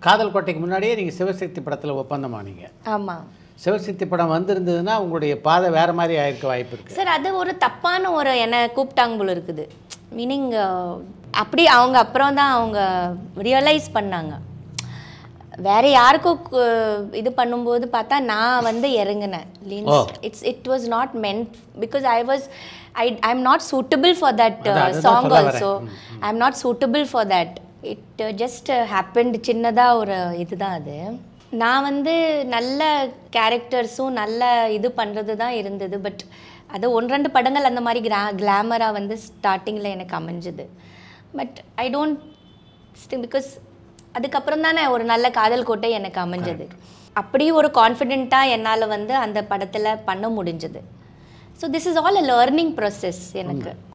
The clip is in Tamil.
காதல் கோட்டைக்கு முன்னாடியே நீங்கள் சிவசக்தி படத்தில் ஒப்பந்தமானீங்க ஆமாம் சிவசக்தி படம் வந்திருந்ததுன்னா உங்களுடைய பாதை வேற மாதிரி ஆயிருக்க வாய்ப்பு இருக்கு சார் அது ஒரு தப்பான ஒரு என்னை கூப்பிட்டாங்க போல இருக்குது மீனிங் அப்படி அவங்க அப்புறம் தான் அவங்க ரியலைஸ் பண்ணாங்க வேற யாருக்கும் கு- இது பண்ணும்போது பார்த்தா நான் வந்து இறங்கினேன் oh. It's it was not meant because I was I I am not suitable for that அதான், அதுதான் சாங் சொல்ல வரேன். Also I am not suitable for that it just happened சின்னதாக ஒரு இதுதான் அது நான் வந்து நல்ல கேரக்டர்ஸும் நல்ல இது பண்ணுறது தான் இருந்தது பட் அது ஒன்று ரெண்டு படங்கள் அந்த மாதிரி கிரா கிளாமராக வந்து ஸ்டார்டிங்கில் எனக்கு அமைஞ்சுது பட் ஐ டோன்ட் பிகாஸ் அதுக்கப்புறம் தானே ஒரு நல்ல காதல் கோட்டை எனக்கு அமைஞ்சது அப்படி ஒரு கான்ஃபிடென்ட்டாக என்னால் வந்து அந்த படத்தில் பண்ண முடிஞ்சது so this is all a learning process எனக்கு